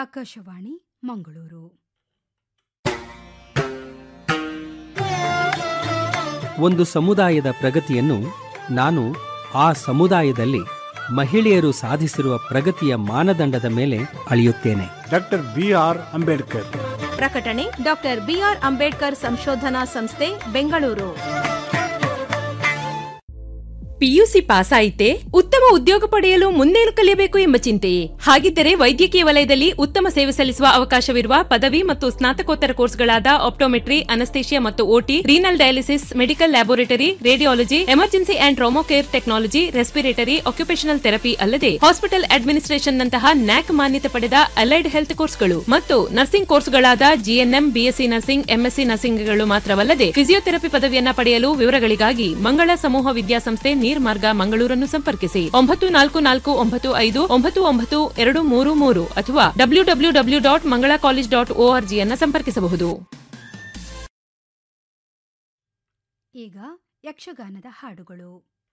ಆಕಾಶವಾಣಿ ಮಂಗಳೂರು ಒಂದು ಸಮುದಾಯದ ಪ್ರಗತಿಯನ್ನು ನಾನು ಆ ಸಮುದಾಯದಲ್ಲಿ ಮಹಿಳೆಯರು ಸಾಧಿಸಿರುವ ಪ್ರಗತಿಯ ಮಾನದಂಡದ ಮೇಲೆ ಅಳೆಯುತ್ತೇನೆ ಡಾಕ್ಟರ್ ಬಿ ಆರ್ ಅಂಬೇಡ್ಕರ್ ಪ್ರಕಟಣೆ ಡಾಕ್ಟರ್ ಬಿಆರ್ ಅಂಬೇಡ್ಕರ್ ಸಂಶೋಧನಾ ಸಂಸ್ಥೆ ಬೆಂಗಳೂರು ಪಿಯುಸಿ ಪಾಸ್ ಆಯಿತೆ ಉತ್ತಮ ಉದ್ಯೋಗ ಪಡೆಯಲು ಮುಂದೇನು ಕಲಿಯಬೇಕು ಎಂಬ ಚಿಂತೆಯೇ ಹಾಗಿದ್ದರೆ ವೈದ್ಯಕೀಯ ವಲಯದಲ್ಲಿ ಉತ್ತಮ ಸೇವೆ ಸಲ್ಲಿಸುವ ಅವಕಾಶವಿರುವ ಪದವಿ ಮತ್ತು ಸ್ನಾತಕೋತ್ತರ ಕೋರ್ಸ್ಗಳಾದ ಆಪ್ಟೋಮೆಟ್ರಿ ಅನಸ್ತೇಷಿಯಾ ಮತ್ತು OT renal dialysis medical laboratory radiology emergency and trauma care technology respiratory occupational therapy ಅಲ್ಲದೆ ಹಾಸ್ಪಿಟಲ್ ಅಡ್ಮಿನಿಸ್ಟ್ರೇಷನ್ ನಂತಹ ನ್ಯಾಕ್ ಮಾನ್ಯತೆ ಪಡೆದ ಅಲೈಡ್ ಹೆಲ್ತ್ ಕೋರ್ಸ್ಗಳು ಮತ್ತು ನರ್ಸಿಂಗ್ ಕೋರ್ಸ್ಗಳಾದ ಜಿಎನ್ಎಂ ಬಿಎಸ್ಸಿ ನರ್ಸಿಂಗ್ ಎಂಎಸ್ಸಿ ನರ್ಸಿಂಗ್ಗಳು ಮಾತ್ರವಲ್ಲದೆ ಫಿಸಿಯೋಥೆರಪಿ ಪದವಿಯನ್ನ ಪಡೆಯಲು ವಿವರಗಳಿಗಾಗಿ ಮಂಗಳ ಸಮೂಹ ವಿದ್ಯಾಸಂಸ್ಥೆ ನೀರ್ಮಾರ್ಗ ಮಂಗಳೂರನ್ನು ಸಂಪರ್ಕಿಸಿ ಒಂಬತ್ತು ನಾಲ್ಕು ನಾಲ್ಕು ಒಂಬತ್ತು ಐದು ಒಂಬತ್ತು ಒಂಬತ್ತು ಎರಡು ಮೂರು ಮೂರು ಅಥವಾ W W W dot Mangala college dot O R G ಅನ್ನ ಸಂಪರ್ಕಿಸಬಹುದು ಈಗ ಯಕ್ಷಗಾನದ ಹಾಡುಗಳು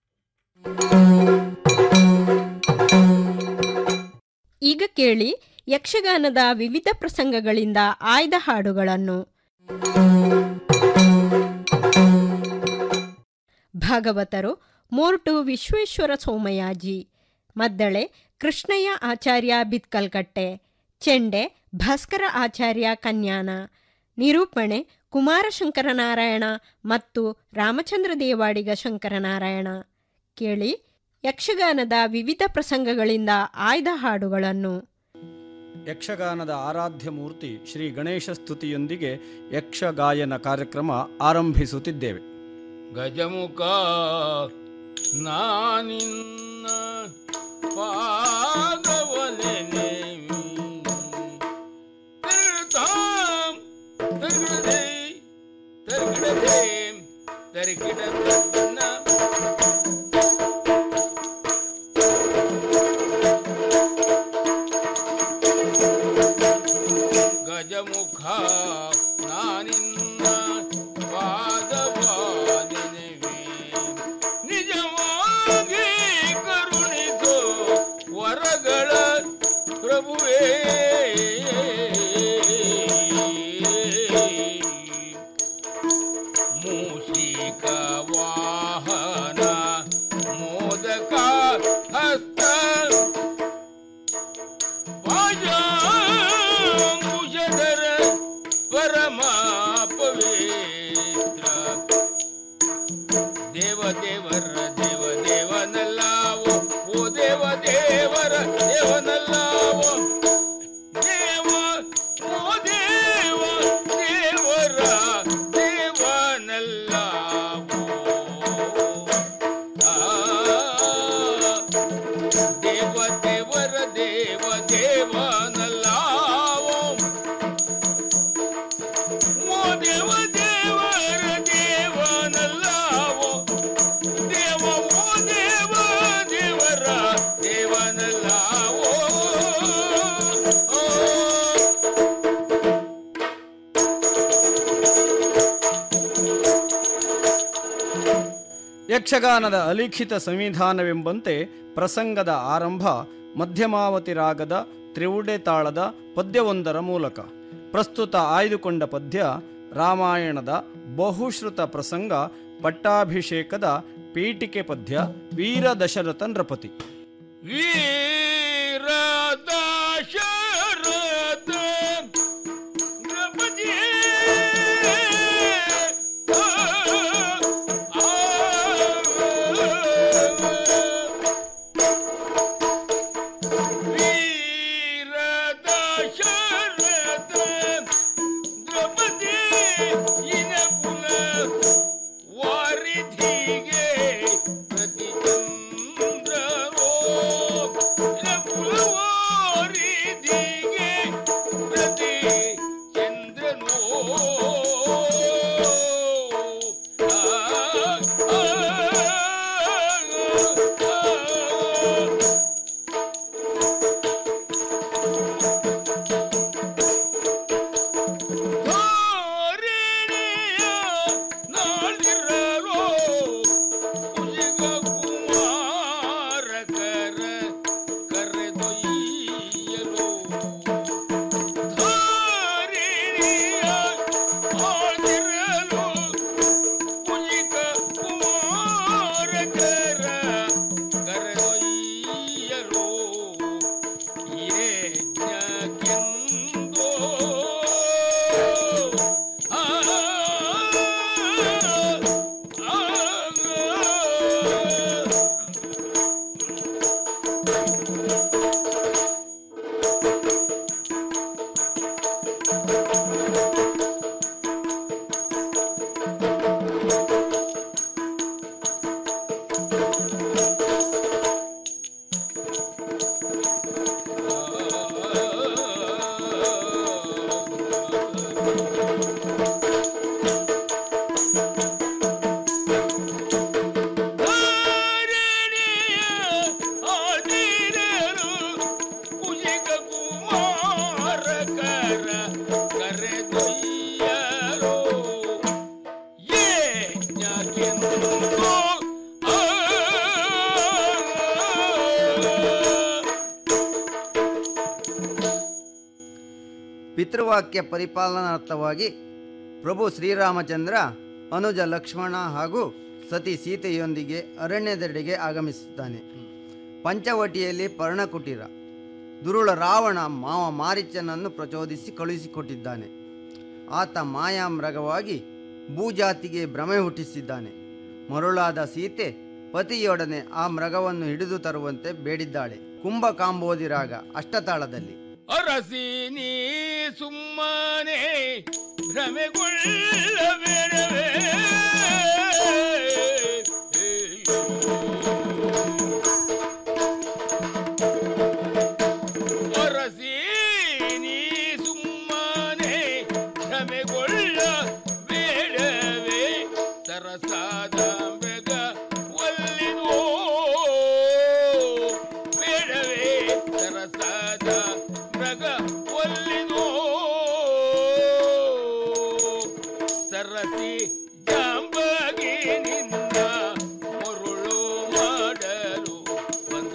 ಈಗ ಕೇಳಿ ಯಕ್ಷಗಾನದ ವಿವಿಧ ಪ್ರಸಂಗಗಳಿಂದ ಆಯ್ದ ಹಾಡುಗಳನ್ನು ಭಾಗವತರು ಮೋರ್ಟು ವಿಶ್ವೇಶ್ವರ ಸೋಮಯಾಜಿ ಮದ್ದಳೆ ಕೃಷ್ಣಯ್ಯ ಆಚಾರ್ಯ ಬಿತ್ಕಲ್ಕಟ್ಟೆ ಚೆಂಡೆ ಭಾಸ್ಕರ ಆಚಾರ್ಯ ಕನ್ಯಾನ ನಿರೂಪಣೆ ಕುಮಾರಶಂಕರನಾರಾಯಣ ಮತ್ತು ರಾಮಚಂದ್ರ ದೇವಾಡಿಗ ಶಂಕರನಾರಾಯಣ ಕೇಳಿ ಯಕ್ಷಗಾನದ ವಿವಿಧ ಪ್ರಸಂಗಗಳಿಂದ ಆಯ್ದ ಹಾಡುಗಳನ್ನು ಯಕ್ಷಗಾನದ ಆರಾಧ್ಯ ಮೂರ್ತಿ ಶ್ರೀ ಗಣೇಶ ಸ್ತುತಿಯೊಂದಿಗೆ ಯಕ್ಷಗಾಯನ ಕಾರ್ಯಕ್ರಮ ಆರಂಭಿಸುತ್ತಿದ್ದೇವೆ ಗಜಮುಖ ನಾನಿನ್ನ ಪಾದವನೆ ಗಜಮುಖ ನಾನಿನ್ನ ಪಾದವಾದಿನಿವೆ ನಿಜವಾಗಿ ಕರುಣಿಸೋ ವರಗಳ ಪ್ರಭುವೇ ಮೂಷಿಕ ವಾಹನ ಮೋದಕ ಹಸ್ತ ವಾಜಾಂಗುಶಧರ ಪರಮ ಪವಿತ್ರ ದೇವ ದೇವರ ದೇವ ದೇವನಲ್ಲಾವೋ ಓ ದೇವ ದೇವರ ದೇವನಲ್ಲಾವೋ ದೇವ ಓ ದೇವ ದೇವರ ದೇವನಲ್ಲಾವೋ ಆ ದೇವ ದೇವರ ದೇವ ದೇವನಲ್ಲಾವೋ ಓ ದೇವ ದೇವರ ದೇವನಲ್ಲಾವೋ ದೇವ ಓ ದೇವ ದೇವರ ದೇವನಲ್ಲಾವೋ ಓ ಯಕ್ಷಗಾನದ ಅಲಿಖಿತ ಸಂವಿಧಾನವೆಂಬಂತೆ ಪ್ರಸಂಗದ ಆರಂಭ ಮಧ್ಯಮಾವತಿ ರಾಗದ ತ್ರಿವುಡೆ ತಾಳದ ಪದ್ಯವೊಂದರ ಮೂಲಕ ಪ್ರಸ್ತುತ ಆಯ್ದುಕೊಂಡ ಪದ್ಯ ರಾಮಾಯಣದ ಬಹುಶ್ರುತ ಪ್ರಸಂಗ ಪಟ್ಟಾಭಿಷೇಕದ ಪೀಠಿಕೆ ಪದ್ಯ ವೀರ ದಶರಥ ನೃಪತಿ ವೀರ ದಶರಥ ನೃಪತಿ ವೀರ ದಶರಥ ನೃಪತಿ ಇನ ಕುಲ ವಾರಿಧಿಗೆ ಪ್ರತಿಚಂದ್ರೋ ಕುಲವಾರಿಧಿ ಸೇವಕರ ಕರೆದೊಯ್ಯಲು ಯಜ್ಞಕ್ಕೆಂದೋ ಆ ಆ ಪಿತೃವಾಕ್ಯ ಪರಿಪಾಲನಾರ್ಥವಾಗಿ ಪ್ರಭು ಶ್ರೀರಾಮಚಂದ್ರ ಅನುಜ ಲಕ್ಷ್ಮಣ ಹಾಗೂ ಸತಿ ಸೀತೆಯೊಂದಿಗೆ ಅರಣ್ಯದೆಡೆಗೆ ಆಗಮಿಸುತ್ತಾನೆ ಪಂಚವಟಿಯಲ್ಲಿ ಪರ್ಣಕುಟೀರ ದುರುಳ ರಾವಣ ಮಾವ ಮಾರೀಚನನ್ನು ಪ್ರಚೋದಿಸಿ ಕಳುಹಿಸಿಕೊಟ್ಟಿದ್ದಾನೆ ಆತ ಮಾಯಾಮೃಗವಾಗಿ ಭೂಜಾತಿಗೆ ಭ್ರಮೆ ಹುಟ್ಟಿಸಿದ್ದಾನೆ ಮರುಳಾದ ಸೀತೆ ಪತಿಯೊಡನೆ ಆ ಮೃಗವನ್ನು ಹಿಡಿದು ತರುವಂತೆ ಬೇಡಿದ್ದಾಳೆ ಕುಂಭಕಾಂಬೋದಿರಾಗ ಅಷ್ಟತಾಳದಲ್ಲಿ ಅರಸಿ ನೀ ಸುಮ್ಮನೆ ಭ್ರಮೆಗೊಳ್ಳಬೇಡವೇ ಅರಸಿ ನೀ ಸುಮ್ಮನೆ ಭ್ರಮೆಗೊಳ್ಳ ಬೇಡವೇ ಸರಸಾದ ಮೃಗ ಒಲ್ಲಿದೋ ಬೇಡವೇ ಸರಸಾದ ಮೃಗ ಒಲ್ಲಿದೋ ಸರಸಿ ಜಾಂಬಗಿ ನಿನ್ನ ಮರುಳು ಮಾಡಲು ಬಂದ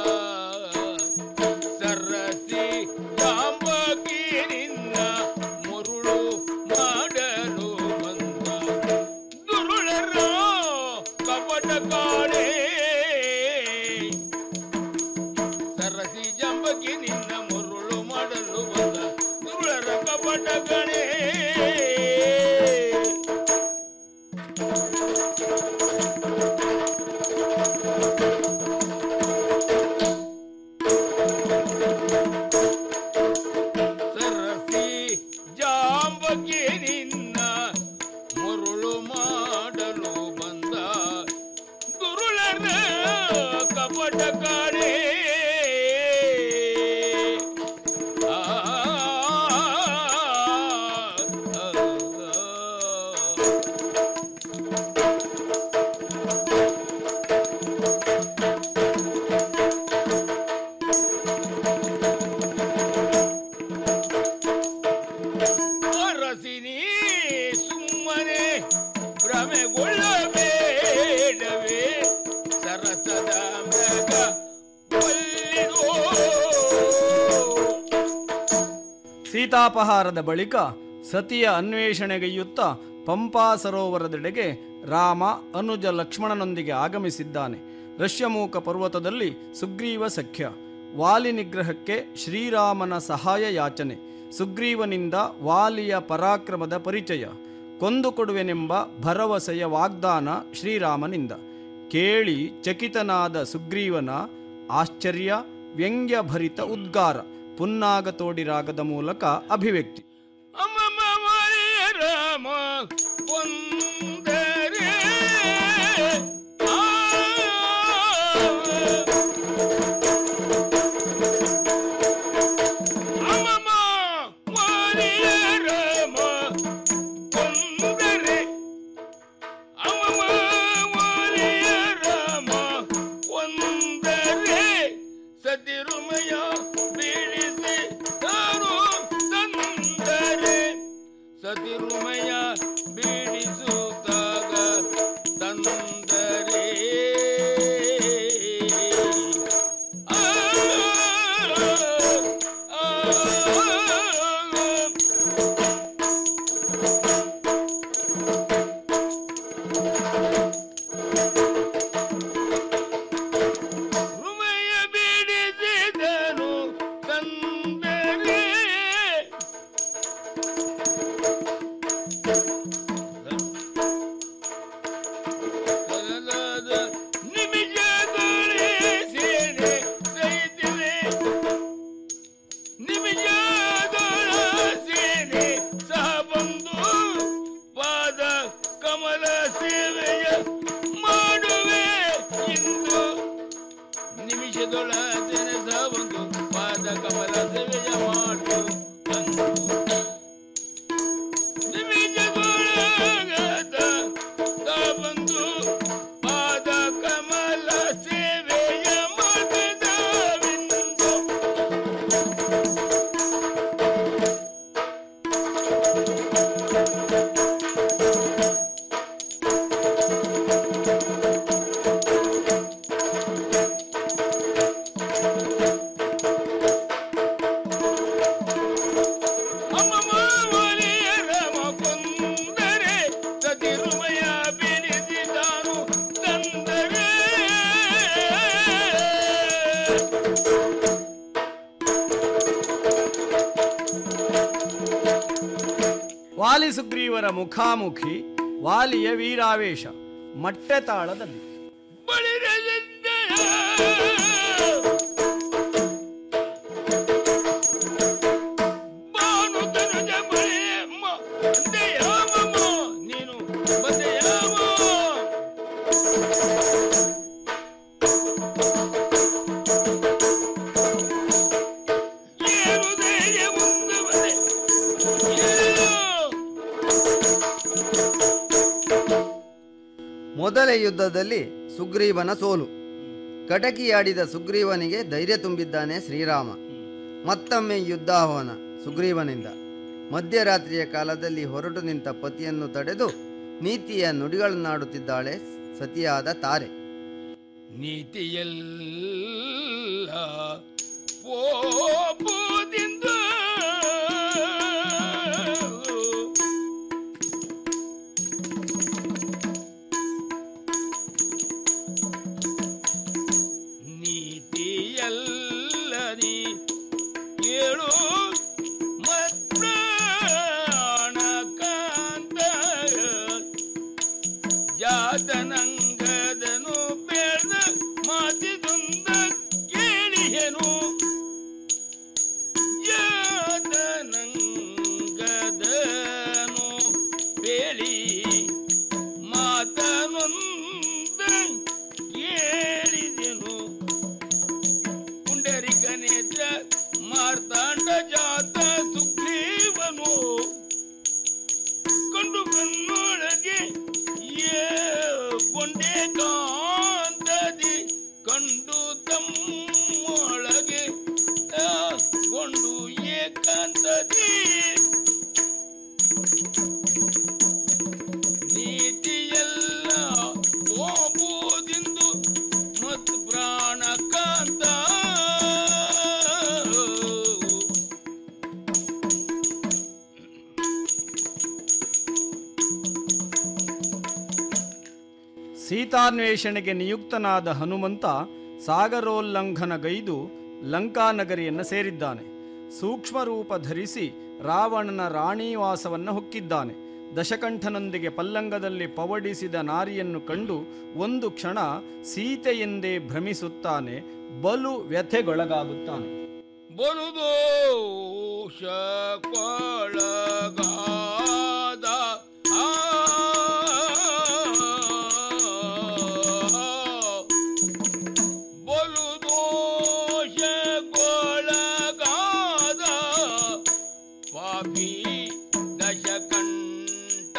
ಸರಸಿ ಜಾಂಬಗಿ ನಿನ್ನ ಮರುಳು ಮಾಡಲು ಬಂದ ದುರುಳರ ಕಪಟ ಕಾಣೆ ಸರಸಿ ಜಂಬಗಿ ನಿನ್ನ ಮುರುಳು ಮಾಡಲು ಬಂದ ದುರುಳರ ಕಪಟ ಗಣೆ ಸರಸಿ ಜಾಂಬಗಿ ನಿನ್ನ ಮುರುಳು ಮಾಡಲು ಬಂದ ದುರುಳರ ಕಪಟ ಕಾಣೆ ಆ, ಆ, ಆ. ಅರಸಿನಿ ಸುಮ್ಮನೆ ಭ್ರಮೆಗೊಳ್ಳಬೇಡವೇ ಸರಸದ ಮೃಗ ಒಲ್ಲಿದೋ ಸೀತಾಪಹಾರದ ಬಳಿಕ ಸತಿಯ ಅನ್ವೇಷಣೆಗೈಯುತ್ತಾ ಪಂಪಾ ಸರೋವರದೆಡೆಗೆ ರಾಮ ಅನುಜ ಲಕ್ಷ್ಮಣನೊಂದಿಗೆ ಆಗಮಿಸಿದ್ದಾನೆ ರಷ್ಯಮೂಕ ಪರ್ವತದಲ್ಲಿ ಸುಗ್ರೀವ ಸಖ್ಯ ವಾಲಿ ನಿಗ್ರಹಕ್ಕೆ ಶ್ರೀರಾಮನ ಸಹಾಯ ಯಾಚನೆ ಸುಗ್ರೀವನಿಂದ ವಾಲಿಯ ಪರಾಕ್ರಮದ ಪರಿಚಯ ಕೊಂದು ಕೊಡುವೆನೆಂಬ ಭರವಸೆಯ ವಾಗ್ದಾನ ಶ್ರೀರಾಮನಿಂದ ಕೇಳಿ ಚಕಿತನಾದ ಸುಗ್ರೀವನ ಆಶ್ಚರ್ಯ ವ್ಯಂಗ್ಯಭರಿತ ಉದ್ಗಾರ ಪುನ್ನಾಗ ತೋಡಿರಾಗದ ಮೂಲಕ ಅಭಿವ್ಯಕ್ತಿ ಅಮ್ಮಮ್ಮ ಮಾರಿಯ ರಾಮ ಒಂದರೆ ಆ. ಅಮ್ಮಮ್ಮ ಮಾರಿಯ ರಾಮ ಒಂದರೆ ಅಮ್ಮಮ್ಮ ಮಾರಿಯ ರಾಮ ಒಂದರೆ ಸತಿರುಮಯ ಬೀಳಿಸಿ ತಾನು ತಂದರೆ ಸತಿರುಮಯ ಬೀಳಿಸಿ ನಿಮಿಷದೊಳ ತೆನೆಸ ಒಂದು ಪಾದ ಕಮಲ ಸೇವೆಯ ಮಾಡು ಅಂದು ನಿಮಿಷದೊಳಗದ ತಾ ಬಂದು ಪಾದ ಕಮಲ ಸೇವೆಯ ಮಾಡಿದವೆಂದು ಅಮ್ಮಮ್ಮವಲಿಯರಮ ಕೊಂದರೆ ಸತಿರುಮಯ ಬಿಡಿಸಿದಾನು ತಂದರೆ ವಾಲಿ ಸುಗ್ರೀವರ ಮುಖಾಮುಖಿ ವಾಲಿಯ ವೀರಾವೇಶ ಮಟ್ಟೆ ತಾಳದಲ್ಲಿ ಬಾನು ತನುಜ ಬಳೆಯಮ್ಮ ಬಂದೆಯಾಮಮ್ಮ ನೀನು ಬಂದೆಯಾಮ ಏನು ಧೈರ್ಯ ಮುಂದೆ ಬರೆ ಏನು ಮೊದಲ ಯುದ್ಧದಲ್ಲಿ ಸುಗ್ರೀವನ ಸೋಲು ಕಟಕಿಯಾಡಿದ ಸುಗ್ರೀವನಿಗೆ ಧೈರ್ಯ ತುಂಬಿದ್ದಾನೆ ಶ್ರೀರಾಮ ಮತ್ತೊಮ್ಮೆ ಯುದ್ಧಾಹ್ವಾನ ಸುಗ್ರೀವನಿಂದ ಮಧ್ಯರಾತ್ರಿಯ ಕಾಲದಲ್ಲಿ ಹೊರಟು ನಿಂತ ಪತಿಯನ್ನು ತಡೆದು ನೀತಿಯ ನುಡಿಗಳನ್ನಾಡುತ್ತಿದ್ದಾಳೆ ಸತಿಯಾದ ತಾರೆ ನೀತಿಯಲ್ಲ ಪೋಪದಿಂದ ನೀತಿಯಲ್ಲ ನೀ ಕೇಳು ಮತ್ಪ್ರಾಣಕಾಂತ ಜಾತನಂಗದನು ಬೇಡ ಮಾತಿದೊಂದ ಕೇಳಿಯನು ಜಾತನಂಗದನು ಬೇಳಿ ಮಾತನೊಂದ ಕೇಳಿದೆನು ಪುಂಡರಿಕನೇತ್ರ ಮಾರ್ತಾಂಡ ಜಾತ ಸುಗ್ರೀವನು ಕಂಡು ಕಣ್ಣೊಳಗೆ ಗೊಂಡೆ ಕಾಂತದಿ ಕಂಡು ತಮ್ಮೊಳಗೆ ಆ, ಗೊಂಡು ಏಕಾಂತದಿ ನೀತಿಯಲ್ಲ ಹೋಗುವುದೆಂದು ಮತ್ತು ಪ್ರಾಣಕಾಂತ ಸೀತಾನ್ವೇಷಣೆಗೆ ನಿಯುಕ್ತನಾದ ಹನುಮಂತ ಸಾಗರೋಲ್ಲಂಘನಗೈದು ಲಂಕಾನಗರಿಯನ್ನು ಸೇರಿದ್ದಾನೆ ಸೂಕ್ಷ್ಮ ರೂಪ ಧರಿಸಿ ರಾವಣನ ರಾಣಿವಾಸವನ್ನು ಹೊಕ್ಕಿದ್ದಾನೆ ದಶಕಂಠನೊಂದಿಗೆ ಪಲ್ಲಂಗದಲ್ಲಿ ಪವಡಿಸಿದ ನಾರಿಯನ್ನು ಕಂಡು ಒಂದು ಕ್ಷಣ ಸೀತೆಯೆಂದೇ ಭ್ರಮಿಸುತ್ತಾನೆ ಬಲು ವ್ಯಥೆಗೊಳಗಾಗುತ್ತಾನೆ ಬರುದೋಷ ಕೊಳಗಾದ ಆ ಬಲುದೋಷ ಕೊಳಗಾದ ಪಾಪಿ ದಶಕಂಠ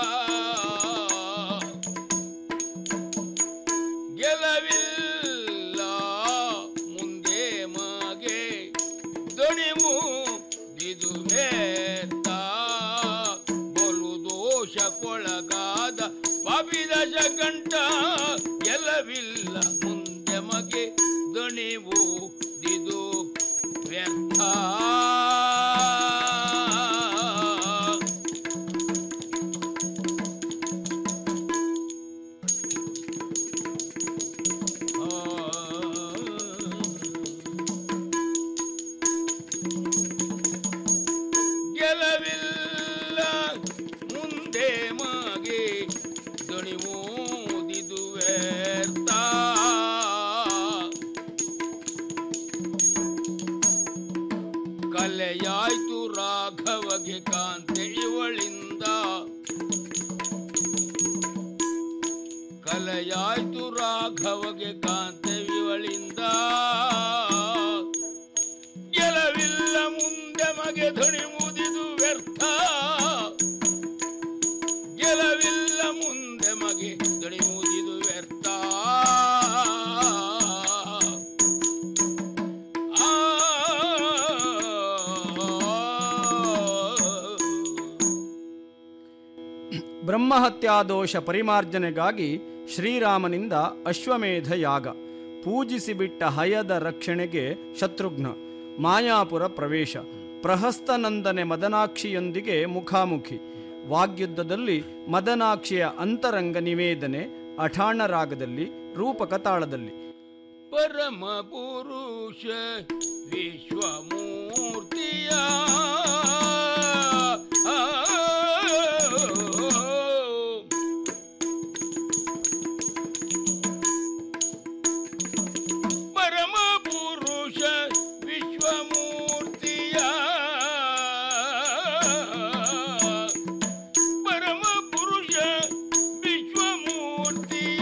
ಗೆಲವಿಲ್ಲ ಮುಂದೆ ಮಗೆ ದಣಿವು ಇದು ಮೇತ್ತ ಬಲು ದೋಷಕ್ಕೊಳಗಾದ ಪಾಪಿದಶ ಗಂಟ ಗೆಲವಿಲ್ಲ ಮುಂದೆ ಮಗೆ ದಣಿವು ಇದು ವ್ಯರ್ಥ ಗೆಲವಿಲ್ಲ ಮುಂದೆ ಮಗೆ ದಣಿವೋದಿದು ವ್ಯರ್ಥ ಕಲೆಯಾಯ್ತು ರಾಘವಗೆ ಕಾಂತೆ ಇವಳಿಂದ ಕಲೆಯಾಯ್ತು ರಾಘವಗೆ ಕಾಂತೆ ಇವಳಿಂದ ಗಳಿಂದ ಗೆಲವಿಲ್ಲ ಮುಂದೆ ಮಗೆ ಧ್ವನಿ ಮುದಿದು ವ್ಯರ್ಥ ಗೆಲವಿಲ್ಲ ಮುಂದೆ ಮಗೆ ಧ್ವನಿ ಮುದಿದು ವ್ಯರ್ಥ ಬ್ರಹ್ಮಹತ್ಯಾದೋಷ ಪರಿಮಾರ್ಜನೆಗಾಗಿ ಶ್ರೀರಾಮನಿಂದ ಅಶ್ವಮೇಧ ಯಾಗ ಪೂಜಿಸಿಬಿಟ್ಟ ಹಯದ ರಕ್ಷಣೆಗೆ ಶತ್ರುಘ್ನ ಮಾಯಾಪುರ ಪ್ರವೇಶ ಪ್ರಹಸ್ತನಂದನೆ ಮದನಾಕ್ಷಿಯೊಂದಿಗೆ ಮುಖಾಮುಖಿ ವಾಗ್ಯುದ್ಧದಲ್ಲಿ ಮದನಾಕ್ಷಿಯ ಅಂತರಂಗ ನಿವೇದನೆ ಅಠಾಣ ರಾಗದಲ್ಲಿ ರೂಪಕ ತಾಳದಲ್ಲಿ ಪರಮ ಪುರುಷ ವಿಶ್ವಮೂರ್ತಿಯ ಪರಮ ಪುರುಷ ವಿಶ್ವಮೂರ್ತಿಯ ಪರಮ ಪುರುಷ ವಿಶ್ವಮೂರ್ತಿಯ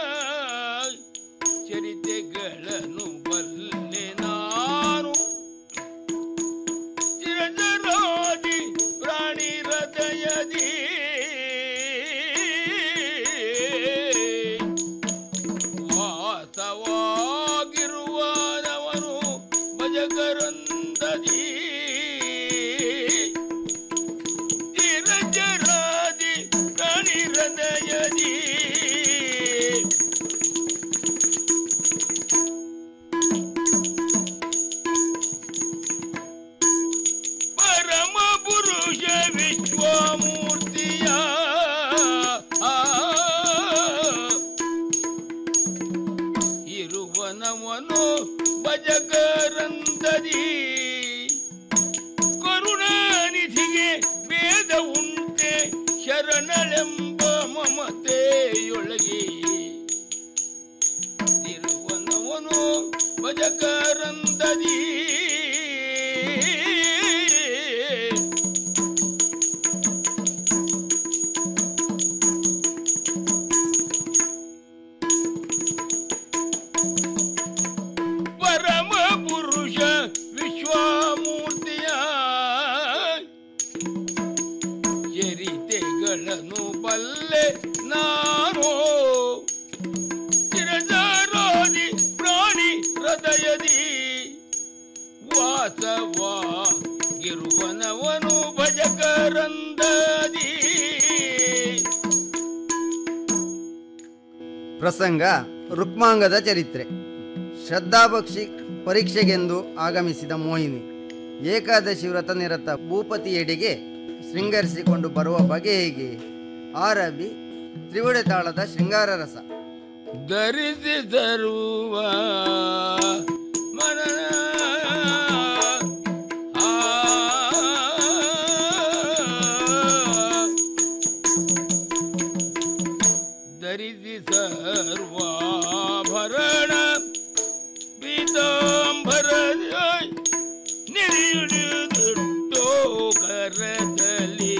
ಚರಿತೆಗಳನ್ನು ಬಲ್ಲೆ ನಾನು ಚಿರಜರಾದಿ ಪ್ರಾಣಿ ಹೃದಯದಿ ವಾಸವಾಗಿರುವವನು ಭಜಗರಂದದಿ ಚಿರಜರಾದಿ ಪ್ರಾಣಿ ಹೃದಯದಿ ಪರಮ ಪುರುಷ ವಿಶ್ವಮೂರ್ತಿಯ ಇರುವನವನು ಭಜಕರಂದದಿ ಕರುಣಾನಿಧಿಗೆ ವೇದ ಉಂಟೆ ಶರಣಳೆಂಬ ಮಮತೆಯೊಳಗೆ ಇರುವನವನು ಭಜಕರಂದದಿ ಪರಮ ಪುರುಷ ವಿಶ್ವಮೂರ್ತಿಯ ಚರಿತೆಗಳನ್ನು ಬಲ್ಲೆ ನಾನು ಚಿರಜಾರೋದಿ ಪ್ರಾಣಿ ಹೃದಯದಿ ವಾಸವಾಗಿರುವನವನು ಭಜಕರಂದದಿ ಪ್ರಸಂಗ ರುಕ್ಮಾಂಗದ ಚರಿತ್ರೆ ಶ್ರದ್ಧಾಭಕ್ಷಿ ಪರೀಕ್ಷೆಗೆಂದು ಆಗಮಿಸಿದ ಮೋಹಿನಿ ಏಕಾದಶಿ ವ್ರತ ನಿರತ ಭೂಪತಿಯೆಡೆಗೆ ಶೃಂಗರಿಸಿಕೊಂಡು ಬರುವ ಬಗೆ ಹೇಗೆ ಆರಬಿ ತ್ರಿವುಡೆ ತಾಳದ ಶೃಂಗಾರ ರಸ ಧರಿಸಿ ತರುವ ಮನನ ಆ ಧರಿಸಿ ಸರ್ವಾಭರಣ ಪೀತಾಂಬರ ನಿರಿಯುಡಿದುಟ್ಟೋ ಕರದಲ್ಲಿ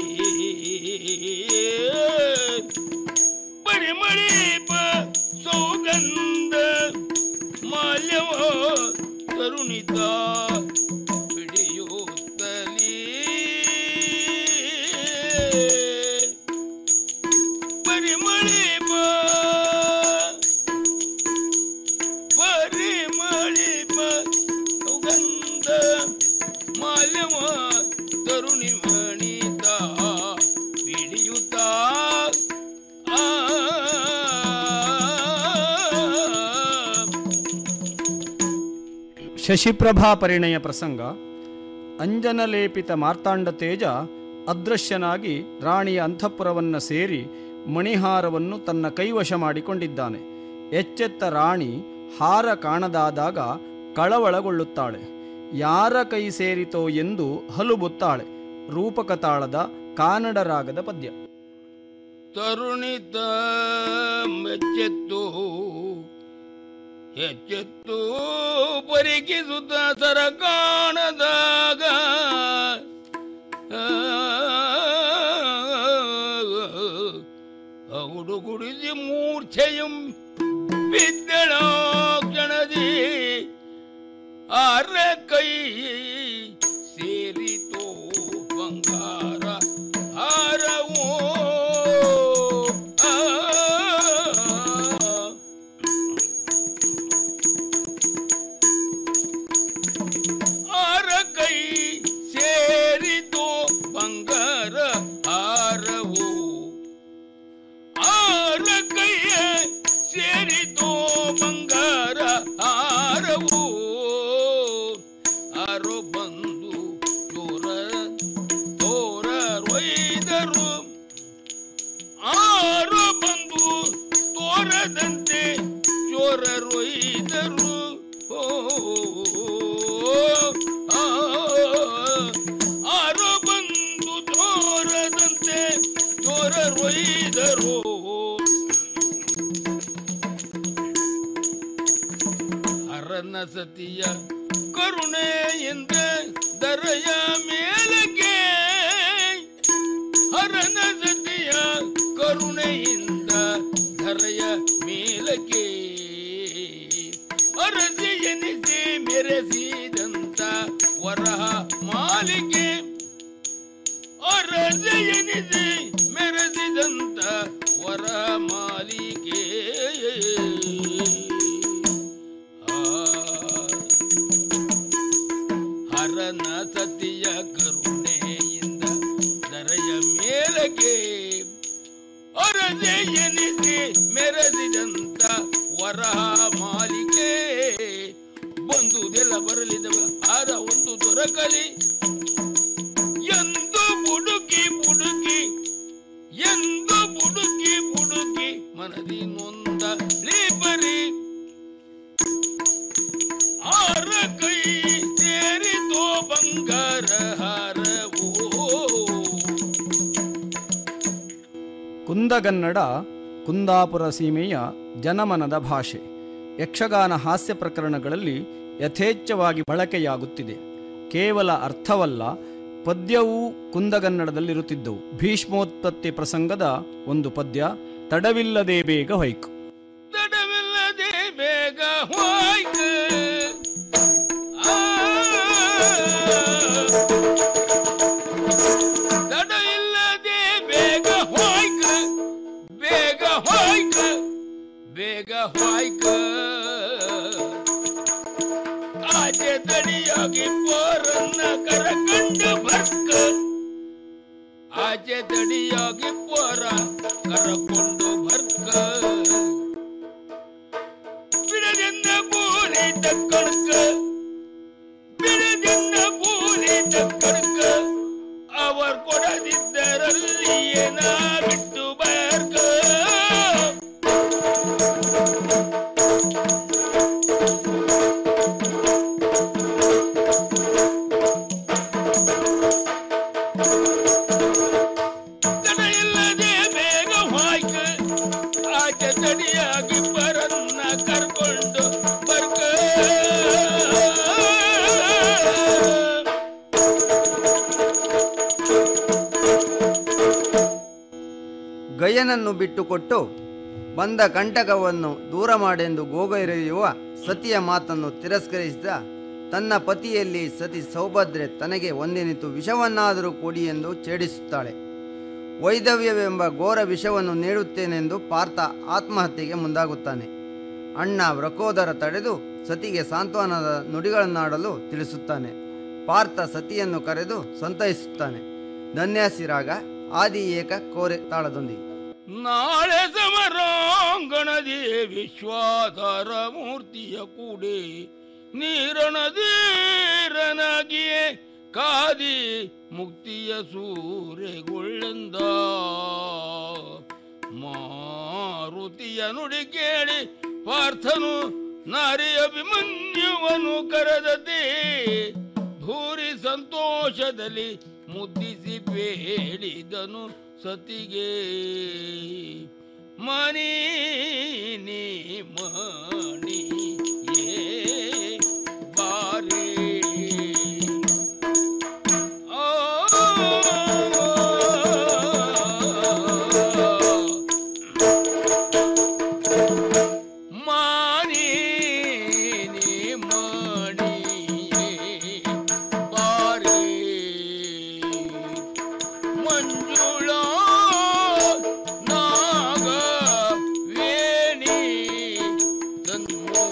ಪರಿಮಳೀಪ ಸೌಗಂಧ ಮಾಲ್ಯವ ಕರುಣಿತ ಹಿಡಿಯುತ್ತಲೀ ಪರಿಮಳೀಪ ಪರಿಮಳೀಪ ಸೌಗಂಧ ಮಾಲ್ಯವ ತರುಣಿ ಮಣಿತ ಹಿಡಿಯುತ್ತ ಶಶಿಪ್ರಭಾ ಪರಿಣಯ ಪ್ರಸಂಗ ಅಂಜನಲೇಪಿತ ಮಾರ್ತಾಂಡ ತೇಜ ಅದೃಶ್ಯನಾಗಿ ರಾಣಿಯ ಅಂತಃಪುರವನ್ನು ಸೇರಿ ಮಣಿಹಾರವನ್ನು ತನ್ನ ಕೈವಶ ಮಾಡಿಕೊಂಡಿದ್ದಾನೆ ಎಚ್ಚೆತ್ತ ರಾಣಿ ಹಾರ ಕಾಣದಾದಾಗ ಕಳವಳಗೊಳ್ಳುತ್ತಾಳೆ ಯಾರ ಕೈ ಸೇರಿತೋ ಎಂದು ಹಲುಬುತ್ತಾಳೆ ರೂಪಕ ತಾಳದ ಕಾನಡ ರಾಗದ ಪದ್ಯ ತರುಣಿತ ಮೆಚ್ಚೆತ್ತು ಎಚ್ಚೆತ್ತು ಪರಿಕಿಸುತ್ತ ಸರ ಕಾಣದಾಗ ಔಡು ಗುಡಿಸಿ ಮೂರ್ಛೆಯಂ ಬಿದ್ದಳ ಕ್ಷಣದಿ ರೊಯ್ದರು ಓ ಆ, ಆರೋ ಬಂದು ತೋರದಂತೆ ತೋರ ರೊಯ್ದರು ಅರನ ಸತಿಯ ಕರುಣೆಯಿಂದ ದರೆಯ ಮೇಲಕ್ಕೆ ಹರನ ಸತಿಯ ಕರುಣೆಯಿಂದ ಧರೆಯ ಮೇಲಕ್ಕೆ ಅರಸಿ ಎನಿಸಿ ಮೆರೆಸಿದಂತ ವರಹ ಮಾಲಿಕೆ ಅರಸಿ ಎನಿಸಿ ಮೆರೆಸಿದಂತ ವರಹ ಮಾಲಿಕೆ ಹರನ ಸತಿಯ ಕರುಣೆಯಿಂದ ದರೆಯ ಮೇಲಕ್ಕೆ ಅರದೆ ಎನಿಸಿ ಮೆರೆಸಿದಂತ ವರಹ ಮಾಲಿಕೆ ಬಂದುದೆಲ್ಲ ಬರಲಿದವ ಆದ ಒಂದು ದೊರಕಲಿ ಎಂದು ಬುಡುಕಿ ಬುಡುಕಿ ಎಂದು ಬುಡುಕಿ ಬುಡುಕಿ ಮನದಿ ನೊಂದ ಲೇಪರಿ ಆರ ಕೈ ಸೇರಿತೋ ಬಂಗಾರ ಹಾರವೋ ಕುಂದಗನ್ನಡ ಕುಂದಾಪುರ ಸೀಮೆಯ ಜನಮನದ ಭಾಷೆ ಯಕ್ಷಗಾನ ಹಾಸ್ಯ ಪ್ರಕರಣಗಳಲ್ಲಿ ಯಥೇಚ್ಛವಾಗಿ ಬಳಕೆಯಾಗುತ್ತಿದೆ ಕೇವಲ ಅರ್ಥವಲ್ಲ ಪದ್ಯವೂ ಕುಂದಗನ್ನಡದಲ್ಲಿರುತ್ತಿದ್ದವು ಭೀಷ್ಮೋತ್ಪತ್ತಿ ಪ್ರಸಂಗದ ಒಂದು ಪದ್ಯ ತಡವಿಲ್ಲದೆ ಬೇಗ ಹೊಯ್ಕು ತಡವಿಲ್ಲದೆ ಬೇಗ ಹೋಯ್ತು ಆ, ತಡವಿಲ್ಲದೆ ಬೇಗ ಹೋಯ್ತು ಬೇಗ ಹೋಯ್ತು ಬೇಗ ಹೋಯ್ತು ಆಚೆ ತಡಿಯಾಗಿ ಪೋರನ್ನ ಕರಕಂಡು ಬರ್ಕ ಆಚೆ ತಡಿಯಾಗಿ ಪೋರ ಕರಕೊಂಡು ಬರ್ಕ ಬಿಡದೆನ್ನ ಕೂಲಿ ತಕ್ಕಣಕ ಬಿಡದೆನ್ನ ಕೂಲಿ ತಕ್ಕಣಕ ಅವರ್ ಕೊಡದಿದ್ದರಲ್ಲಿಯೇ ನಾ ಬಿಟ್ಟು ಬರ್ಕ ತಡ ಇಲ್ಲದೆ ಬೇಗ ಹೋಯ್ಕ ಆಚೆ ತಡಿಯಾಗಿ ಬರನ್ನ ಕರ್ಕೊಂಡು ಬರ್ಕ ಗಯನನ್ನು ಬಿಟ್ಟುಕೊಟ್ಟು ಬಂದ ಕಂಟಕವನ್ನು ದೂರ ಮಾಡೆಂದು ಗೋಗೈರೆಯುವ ಸತಿಯ ಮಾತನ್ನು ತಿರಸ್ಕರಿಸಿದ ತನ್ನ ಪತಿಯಲ್ಲಿ ಸತಿ ಸೌಭದ್ರೆ ತನಗೆ ಒಂದೆನಿತು ವಿಷವನ್ನಾದರೂ ಕೊಡಿ ಎಂದು ಛೇಡಿಸುತ್ತಾಳೆ ವೈದವ್ಯವೆಂಬ ಘೋರ ವಿಷವನ್ನು ನೀಡುತ್ತೇನೆಂದು ಪಾರ್ಥ ಆತ್ಮಹತ್ಯೆಗೆ ಮುಂದಾಗುತ್ತಾನೆ ಅಣ್ಣ ವ್ರಕೋದರ ತಡೆದು ಸತಿಗೆ ಸಾಂತ್ವನದ ನುಡಿಗಳನ್ನಾಡಲು ತಿಳಿಸುತ್ತಾನೆ ಪಾರ್ಥ ಸತಿಯನ್ನು ಕರೆದು ಸಂತೈಸುತ್ತಾನೆ ಧನ್ಯಾಸಿರಾಗ ಆದಿ ಏಕ ಕೋರೆ ತಾಳದೊಂದಿಗೆ ನಾಳೆ ಸಮರಾಂಗಣದಿ ವಿಶ್ವಾಧಾರ ಮೂರ್ತಿಯ ಕೂಡೆ ನೀರಣದೀರನಾಗಿಯೇ ಕಾದಿ ಮುಕ್ತಿಯ ಸೂರೆಗೊಳ್ಳೆಂದ ಮಾರುತಿಯ ನುಡಿ ಕೇಳಿ ಪಾರ್ಥನು ನಾರಿ ಅಭಿಮನ್ಯುವನು ಕರೆದತೆ ಭೂರಿ ಸಂತೋಷದಲ್ಲಿ ಮುದ್ದಿಸಿ ಬೇಡಿದನು ಸತಿಗೆ ಮನಿ ನೀ ಮಣಿ ಏ ಬಾರಿ ಆ ಮಾನಿ ನೀ ಮಣಿಯೇ ಬಾರಿ ಮಂಜುಳ ನಾಗ ವೇಣಿ ತನ್ಮೋ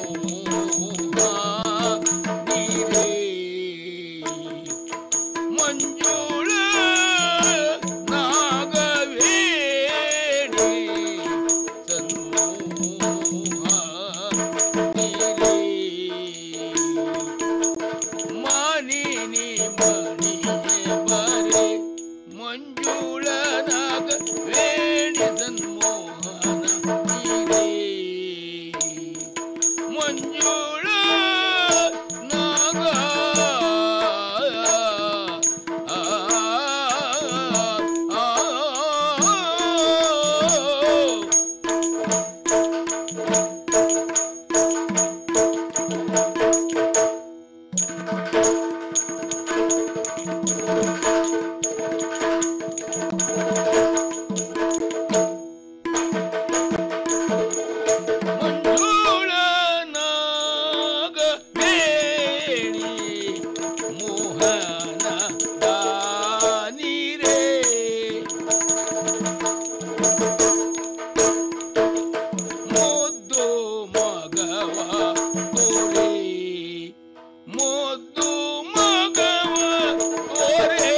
ಮಂಜುಳ ನಾಗ ಆ, ಆ, ಆ. ಮಂಜುಳನಾಗ ಬೇಡಿ ಮೋಹನ ದಾನಿರೇ ಮುದ್ದು ಮಗವ ತೋರೆ ಮುದ್ದು ಮಗವ ತೋರೆ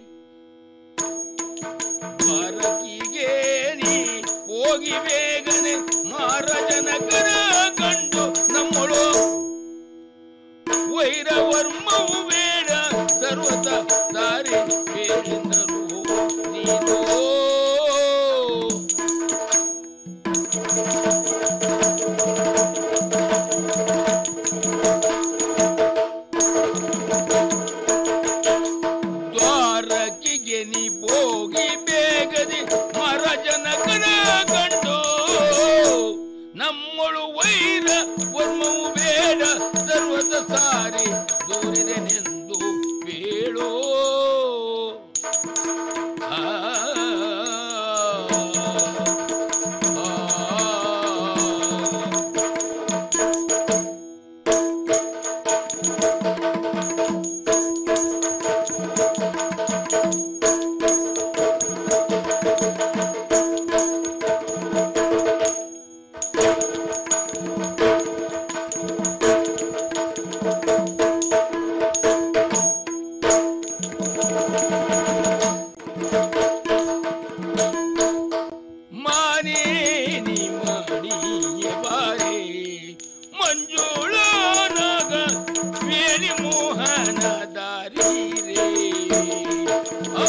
ಬಾರಕಿಗೆ ನೀ ಹೋಗಿ ಬೇಗನೆ ಮಾರಜನಕರ ಕಂಡು ನಮ್ಮಳು ವೈರವರ್ಮವು ಬೇಡ ಸರ್ವತ ದಾರಿ ಬೇರೆಂದರು ನೀನು ದ್ವಾರಕಿಗೆ ನೀ ಹೋಗಿ ಬೇಗದೆ ಮರ ಜನಕನ ಕಂಡು ನಮ್ಮಳು ವೈರ ವರ್ಮವು ಬೇಡ ಸರ್ವದ ಸಾರಿ ದೂರಿದೆನೆಂದು ಬೇಳೋ ಆ, ಆ. ಮಾನೇನಿ ಮಾಡಿಯ ಬಾರೆ ಮಂಜುಳ ನಾಗ ವೇಣಿ ಮೋಹನ ದಾರಿ ರೇ ಆ,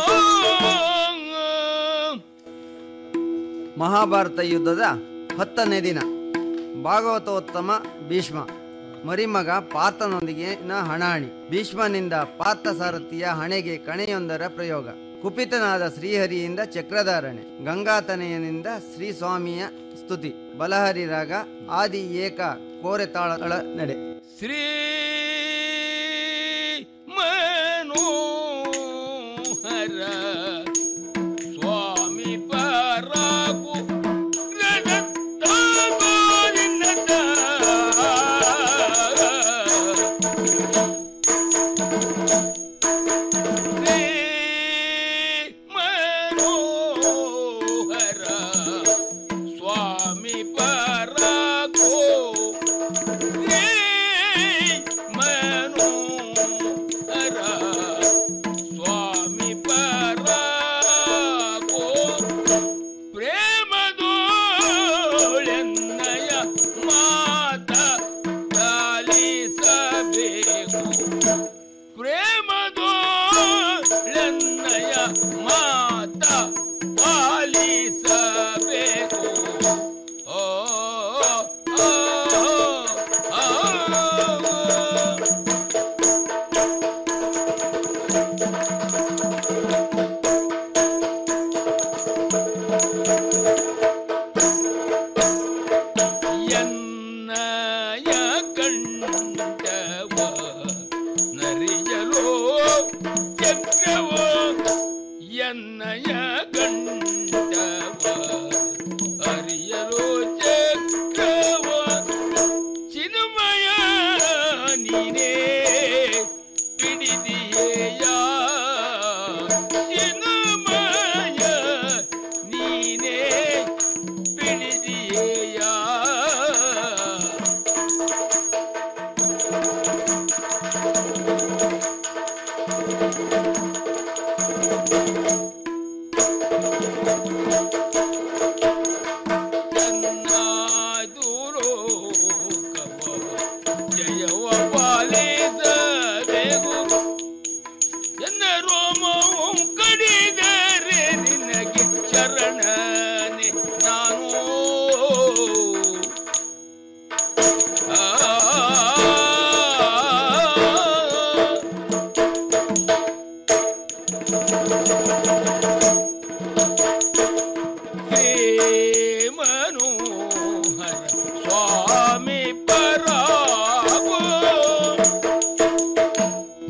ಮಹಾಭಾರತ ಯುದ್ಧದ ಹತ್ತನೇ ದಿನ ಭಾಗವತೋತ್ತಮ ಭೀಷ್ಮ ಮರಿಮಗ ಪಾರ್ಥನೊಂದಿಗಿನ ಹಣಾಣಿ ಭೀಷ್ಮನಿಂದ ಪಾರ್ಥಸಾರಥಿಯ ಹಣೆಗೆ ಕಣೆಯೊಂದರ ಪ್ರಯೋಗ ಕುಪಿತನಾದ ಶ್ರೀಹರಿಯಿಂದ ಚಕ್ರಧಾರಣೆ ಗಂಗಾತನಯನಿಂದ ಶ್ರೀ ಸ್ವಾಮಿಯ ಸ್ತುತಿ ಬಲಹರಿ ರಾಗ ಆದಿ ಏಕ ಕೋರೆ ತಾಳಗಳ ನಡೆ ಶ್ರೀ ಮನೋಹರ ಸ್ವಾಮಿ ಪರಾಕು ಮನೋಹರ ಸ್ವಾಮಿ ಪರಾಕು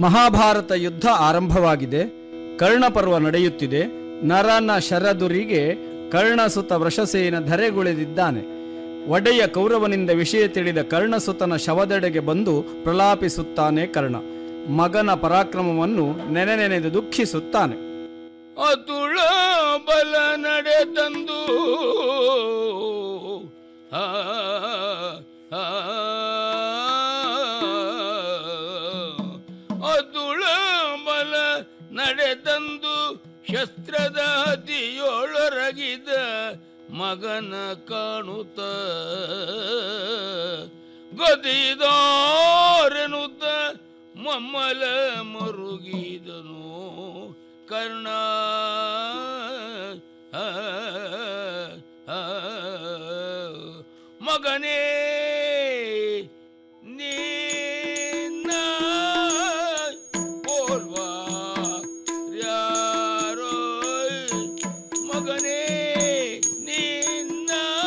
ಮಹಾಭಾರತ ಯುದ್ಧ ಆರಂಭವಾಗಿದೆ ಕರ್ಣಪರ್ವ ನಡೆಯುತ್ತಿದೆ ನರನ ಶರದುರಿಗೆ ಕರ್ಣಸುತ ವೃಷಸೇನ ಧರೆಗುಳಿದಿದ್ದಾನೆ ಒಡೆಯ ಕೌರವನಿಂದ ವಿಷಯ ತಿಳಿದ ಕರ್ಣಸುತನ ಶವದೆಡೆಗೆ ಬಂದು ಪ್ರಲಾಪಿಸುತ್ತಾನೆ ಕರ್ಣ ಮಗನ ಪರಾಕ್ರಮವನ್ನು ನೆನೆ ನೆನೆದು ದುಃಖಿಸುತ್ತಾನೆ ಅತುಳ ಬಲ ನಡೆ ತಂದು ಆ, ಆ, ಅತುಳ ಬಲ ನಡೆ ತಂದು ಶಸ್ತ್ರದ ಹತಿಯೊಳರಗಿದ ಮಗನ ಕಾಣುತ್ತ ಗದಿದಾರೆನುತ್ತ ಮಮ್ಮಲ ಮರುಗಿದನು ಕರ್ಣ ಆ, ಆ, ಮಗನೇ ನೀನ ಪೋಲ್ವಾ ಯಾರೋ ಮಗನೇ ನಿನ್ನ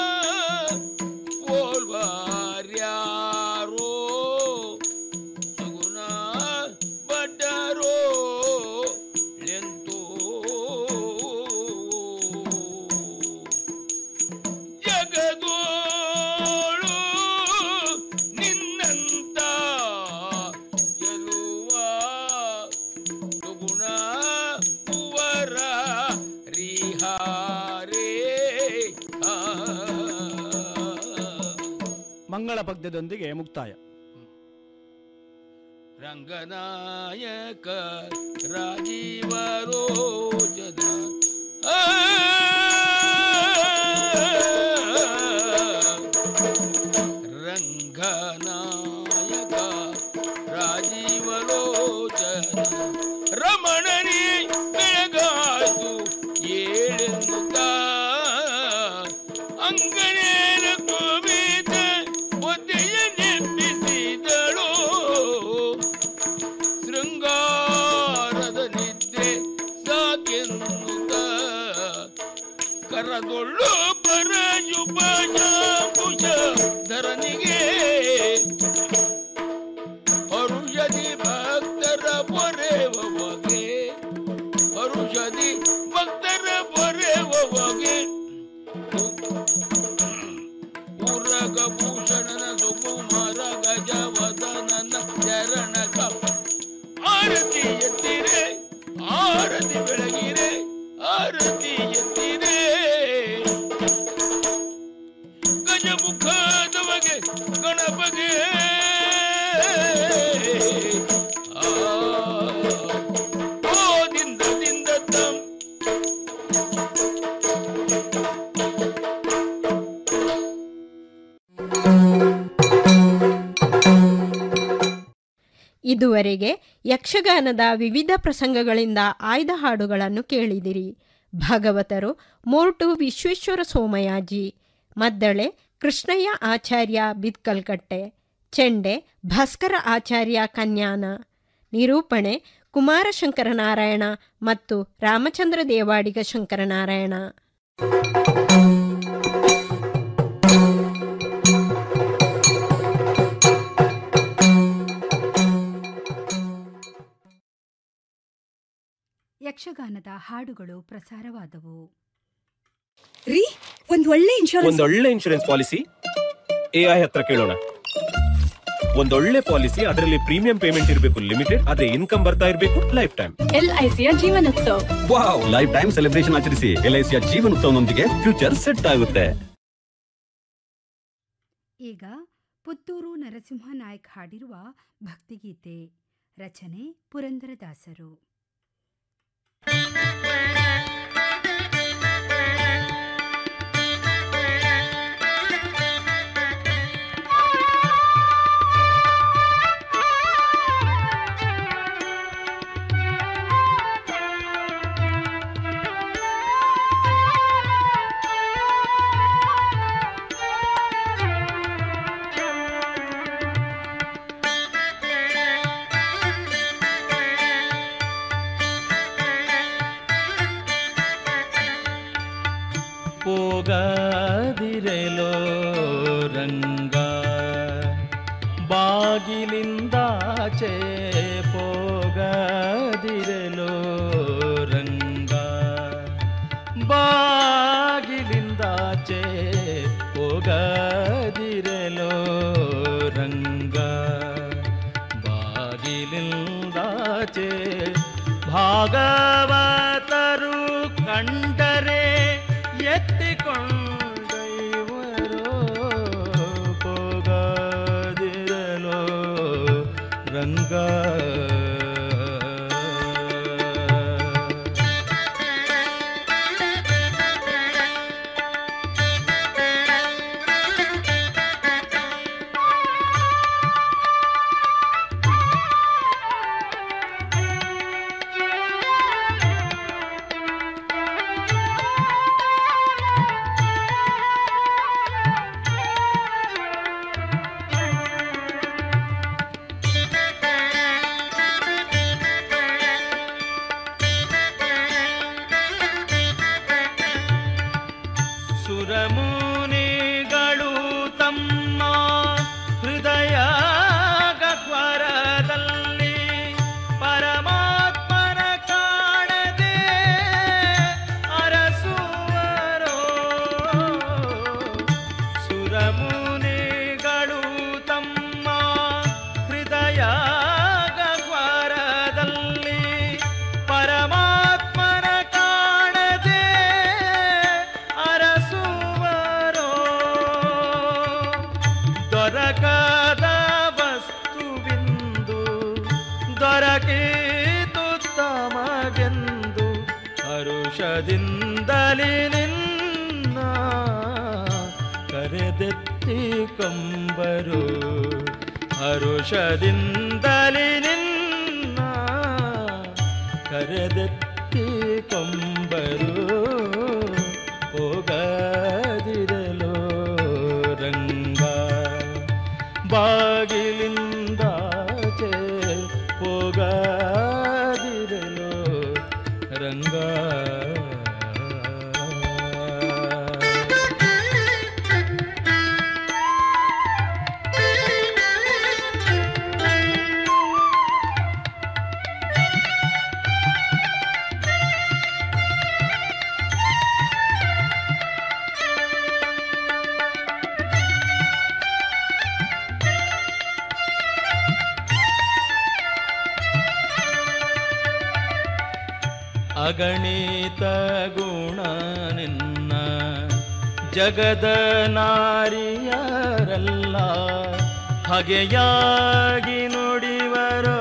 ಪೋಲ್ವಾರ್ಯಾರೋ ಸಗುಣ ಬಡ್ಡರೋ ಲೆಂತೋ ಜಗದೋಳು ನಿನ್ನಂತ ಗೆಲುವ ಸುಗುಣ ಕುವರ ರಿಹಾರೇ ಆ. ಮಂಗಳ ಪದ್ಯದೊಂದಿಗೆ ಮುಕ್ತಾಯ ರಂಗನಾಯಕ ರಾಜೀವ ರೋಜನ ಆ. ರಂಗನಾಯಕ ರಾಜೀವ ಲೋಚನ ರಮಣನಿ ಬೆಳಗಾಯ್ತು ಏಳೆನ್ನುತ್ತ ಅಂಗನೇನ ಕುಮಿತ ಒದ್ದೆಯ ನೆಪ್ಪಿಸಿದಳು ಶೃಂಗಾರದ ನಿದ್ರೆ ಸಾಕೆನ್ನುತ್ತ ಕರದೊಳ್ಳು ಪರಯುಪಜಾಂಬುಜ ಧರನಿಗೆ ಹರುಷದಿ ಭಕ್ತರ ಪೊರೆವಗೆ ಹರುಷದಿ ಭಕ್ತರ ಪೊರೆವಗೆ ಉರಗ ಭೂಷಣನ ಸುಕುಮಾರ ಗಜವದನನ ಚರಣಕ ಆರತಿ ಎತ್ತಿರೆ ಆರತಿ ಬೆಳಗಿರೆ ಆರತಿ ಎತ್ತಿರೆ ಗಜಮುಖದವಗೆ ಗಣಪಗೆ ಆ, ಓ ದಿಂದ ದಿಂದ ತಂ ಇದುವರೆಗೆ ಯಕ್ಷಗಾನದ ವಿವಿಧ ಪ್ರಸಂಗಗಳಿಂದ ಆಯ್ದ ಹಾಡುಗಳನ್ನು ಕೇಳಿದಿರಿ ಭಾಗವತರು ಮೋರ್ಟು ವಿಶ್ವೇಶ್ವರ ಸೋಮಯಾಜಿ ಮದ್ದಳೆ ಕೃಷ್ಣಯ್ಯ ಆಚಾರ್ಯ ಬಿದ್ಕಲ್ಕಟ್ಟೆ ಚೆಂಡೆ ಭಾಸ್ಕರ ಆಚಾರ್ಯ ಕನ್ಯಾನ ನಿರೂಪಣೆ ಕುಮಾರಶಂಕರ ನಾರಾಯಣ ಮತ್ತು ರಾಮಚಂದ್ರ ದೇವಾಡಿಗ ಶಂಕರನಾರಾಯಣ ಯಕ್ಷಗಾನದ ಹಾಡುಗಳು ಪ್ರಸಾರವಾದವು ರೀ ಒಂದ್ ಒಳ್ಳೆ ಇನ್ಶೂರೆನ್ಸ್ ಒಂದೊಳ್ಳೆ ಇನ್ಶೂರೆನ್ಸ್ ಪಾಲಿಸಿ ಎಐ ಹತ್ರ ಕೇಳೋಣ ಒಂದೊಳ್ಳೆ ಪಾಲಿಸಿ ಅದರಲ್ಲಿ ಪ್ರೀಮಿಯಂ ಪೇಮೆಂಟ್ ಇರಬೇಕು ಲಿಮಿಟೆಡ್ ಅದೇ ಇನ್ಕಮ್ ಬರ್ತಾ ಇರಬೇಕು ಲೈಫ್ ಟೈಮ್ ಎಲ್ಐಸಿಯ Jeevanotsav wow life time celebration ಆಚರಿಸಿ ಎಲ್ಐಸಿಯ ಜೀವನೋತ್ಸವನೊಂದಿಗೆ ಫ್ಯೂಚರ್ ಸೆಟ್ ಆಗುತ್ತೆ ಈಗ ಪುತ್ತೂರು ನರಸಿಂಹ ನಾಯಕ್ ಹಾಡಿರುವ ಭಕ್ತಿಗೀತೆ ರಚನೆ ಪುರಂದರದಾಸರು ಹೋಗದಿರಲೋ ರಂಗ ಬಾಗಿಲಿಂದಾಚೆ ಪೋಗದಿರಲು ರಂಗ ಬಾಗಿಲಿಂದಾಚೆ ಹೋಗದಿರಲು ರಂಗ ಬಾಗಿಲಿಂದಾಚೆ ಭಾಗವತರು ಕಂಡರೆ ಎತ್ತಿಕೊಂಡೈವರು ಹೋಗದಿರಲು ರಂಗ ಸುರಮುನಿಗಳು ತಮ್ಮ ಹೃದಯ ಗಹ್ವರದಲ್ಲಿ ಪರಮಾತ್ಮನ ಕಾಣದೆ ಅರಸುವರೋ ಸುರಮುನಿಗಳು ತಮ್ಮ ಹೃದಯ ಗಹ್ವರದಲ್ಲಿ ಪರಮಾತ್ಮನ ಕಾಣದೆ ಅರಸುವರೋ ದೊರಕದ ವಸ್ತುವಿಂದು ದೊರಕೀತು ತಮಗೆಂದು ಹರುಷದಿಂದಲಿ ನಿನ್ನ ಕರೆದೆತ್ತಿ ಕಂಬರು ಹರುಷದಿಂದಲಿ ನಿನ್ನ ಕರೆದೆತ್ತಿ ಕಂಬರು ಹೋಗದಿರಲು ರಂಗ ಬಾಗಿಲಿಂದಾಚೆ ಹೋಗದಿರಲು ರಂಗ ಅಗಣಿತ ಗುಣ ನಿನ್ನ ಜಗದ ನಾರಿಯರಲ್ಲ ಹಗೆಯಾಗಿ ನುಡಿವರೋ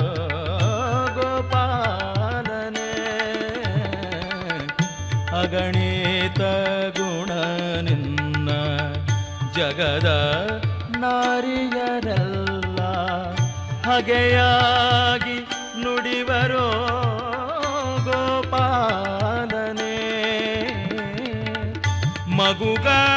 ಗೋಪಾಲನೆ ಅಗಣಿತ ಗುಣ ನಿನ್ನ ಜಗದ ನಾರಿಯರಲ್ಲ ಹಗೆಯಾಗಿ ನುಡಿವರೋ ಗೋಪಾಲನೆ ಮಗುಗಳ